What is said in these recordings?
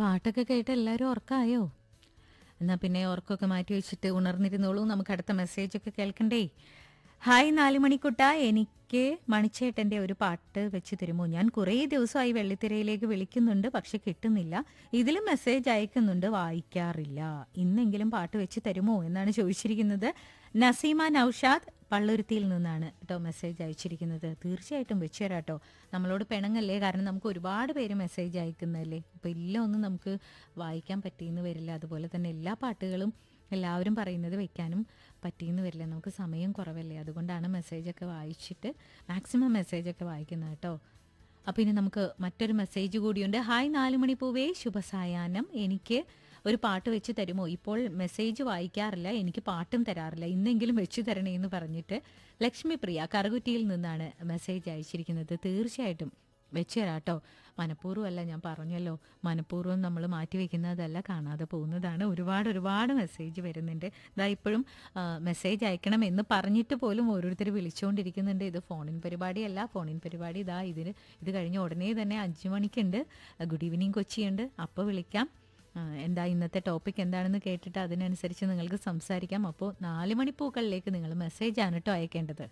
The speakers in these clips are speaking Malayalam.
പാട്ടൊക്കെ കേട്ട് എല്ലാവരും ഉറക്കായോ എന്നാൽ പിന്നെ ഉറക്കമൊക്കെ മാറ്റി വെച്ചിട്ട് ഉണർന്നിരുന്നോളൂ നമുക്ക് അടുത്ത മെസ്സേജൊക്കെ കേൾക്കണ്ടേ ഹായ് നാല് മണിക്കുട്ട എനിക്ക് മണിച്ചേട്ടൻ്റെ ഒരു പാട്ട് വെച്ച് തരുമോ ഞാൻ കുറേ ദിവസമായി വെള്ളിത്തിരയിലേക്ക് വിളിക്കുന്നുണ്ട് പക്ഷെ കിട്ടുന്നില്ല ഇതിലും മെസ്സേജ് അയക്കുന്നുണ്ട് വായിക്കാറില്ല ഇന്നെങ്കിലും പാട്ട് വെച്ച് തരുമോ എന്നാണ് ചോദിച്ചിരിക്കുന്നത് നസീമ നൌഷാദ് പള്ളുരുത്തിയിൽ നിന്നാണ് കേട്ടോ മെസ്സേജ് അയച്ചിരിക്കുന്നത് തീർച്ചയായിട്ടും വെച്ച് തരാം കേട്ടോ നമ്മളോട് പിണങ്ങല്ലേ കാരണം നമുക്ക് ഒരുപാട് പേര് മെസ്സേജ് അയക്കുന്നതല്ലേ അപ്പോൾ എല്ലാം ഒന്നും നമുക്ക് വായിക്കാൻ പറ്റിയെന്ന് വരില്ല അതുപോലെ തന്നെ എല്ലാ പാട്ടുകളും എല്ലാവരും പറയുന്നത് വെക്കാനും പറ്റിയെന്ന് വരില്ല നമുക്ക് സമയം കുറവല്ലേ അതുകൊണ്ടാണ് മെസ്സേജൊക്കെ വായിച്ചിട്ട് മാക്സിമം മെസ്സേജൊക്കെ വായിക്കുന്നത് കേട്ടോ അപ്പോൾ ഇനി നമുക്ക് മറ്റൊരു മെസ്സേജ് കൂടിയുണ്ട് ഹായ് നാല് മണി പൂവേ ശുഭസായാഹ്നം എനിക്ക് ഒരു പാട്ട് വെച്ച് തരുമോ ഇപ്പോൾ മെസ്സേജ് വായിക്കാറില്ല എനിക്ക് പാട്ടും തരാറില്ല ഇന്നെങ്കിലും വെച്ച് തരണേ എന്ന് പറഞ്ഞിട്ട് ലക്ഷ്മി പ്രിയ കറുകുറ്റിയിൽ നിന്നാണ് മെസ്സേജ് അയച്ചിരിക്കുന്നത് തീർച്ചയായിട്ടും വെച്ച് തരാം കേട്ടോ മനഃപൂർവ്വം അല്ല ഞാൻ പറഞ്ഞല്ലോ മനഃപൂർവ്വം നമ്മൾ മാറ്റി വെക്കുന്നതല്ല കാണാതെ പോകുന്നതാണ് ഒരുപാട് ഒരുപാട് മെസ്സേജ് വരുന്നുണ്ട് ഇതാ ഇപ്പോഴും ആ, മെസ്സേജ് അയക്കണം എന്ന് പറഞ്ഞിട്ട് പോലും ഓരോരുത്തർ വിളിച്ചുകൊണ്ടിരിക്കുന്നുണ്ട് ഇത് ഫോണിൻ പരിപാടിയല്ല ഫോണിൻ പരിപാടി ഇതാ ഇതിന് ഇത് കഴിഞ്ഞ ഉടനെ തന്നെ അഞ്ച് മണിക്കുണ്ട് ഗുഡ് ഈവനിങ് കൊച്ചിയുണ്ട് അപ്പോൾ വിളിക്കാം ആ, എന്താ ഇന്നത്തെ ടോപ്പിക് എന്താണെന്ന് കേട്ടിട്ട് അതിനനുസരിച്ച് നിങ്ങൾക്ക് സംസാരിക്കാം അപ്പോൾ നാല് മണിപ്പൂക്കളിലേക്ക് നിങ്ങൾ മെസ്സേജാണ് കേട്ടോ അയക്കേണ്ടത്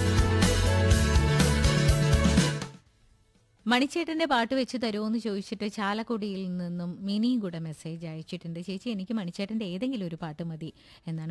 മണിച്ചേട്ടന്റെ പാട്ട് വെച്ച് തരുമോ എന്ന് ചോദിച്ചിട്ട് ചാലക്കുടിയിൽ നിന്നും മിനിയും കൂടെ മെസ്സേജ് അയച്ചിട്ടുണ്ട് ചേച്ചി എനിക്ക് മണിച്ചേട്ടന്റെ ഏതെങ്കിലും ഒരു പാട്ട് മതി എന്നാണ്